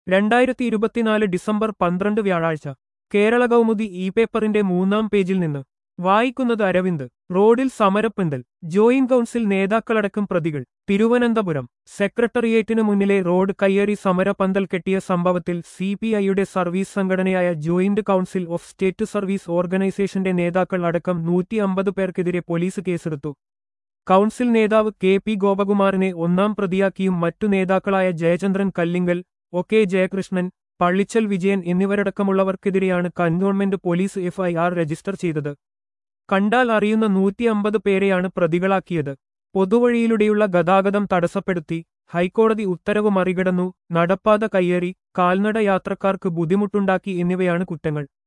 രണ്ടായിരത്തി ഇരുപത്തിനാല് ഡിസംബർ പന്ത്രണ്ട് വ്യാഴാഴ്ച കേരള കൗമുദി ഇ പേപ്പറിന്റെ മൂന്നാം പേജിൽ നിന്ന് വായിക്കുന്നത് അരവിന്ദ് റോഡിൽ സമരപ്പന്തൽ ജോയിന്റ് കൗൺസിൽ നേതാക്കളടക്കം പ്രതികൾ തിരുവനന്തപുരം സെക്രട്ടേറിയറ്റിനു മുന്നിലെ റോഡ് കയ്യേറി സമരപ്പന്തൽ കെട്ടിയ സംഭവത്തിൽ സി പി ഐയുടെ സർവീസ് സംഘടനയായ joint council of state service ഓർഗനൈസേഷന്റെ നേതാക്കൾ അടക്കം നൂറ്റി അമ്പത് പേർക്കെതിരെ പോലീസ് കേസെടുത്തു കൗൺസിൽ നേതാവ് കെ പി ഗോപകുമാറിനെ ഒന്നാം പ്രതിയാക്കിയും മറ്റു നേതാക്കളായ ജയചന്ദ്രൻ കല്ലിങ്കൽ ഒ കെ ജയകൃഷ്ണൻ പള്ളിച്ചൽ വിജയൻ എന്നിവരടക്കമുള്ളവർക്കെതിരെയാണ് കന്റോൺമെന്റ് പോലീസ് എഫ്ഐആർ രജിസ്റ്റർ ചെയ്തത് കണ്ടാൽ അറിയുന്ന നൂറ്റി അമ്പത് പേരെയാണ് പ്രതികളാക്കിയത് പൊതുവഴിയിലൂടെയുള്ള ഗതാഗതം തടസ്സപ്പെടുത്തി ഹൈക്കോടതി ഉത്തരവ് മറികടന്നു നടപ്പാത കയ്യേറി കാൽനട യാത്രക്കാർക്ക് ബുദ്ധിമുട്ടുണ്ടാക്കി എന്നിവയാണ് കുറ്റങ്ങൾ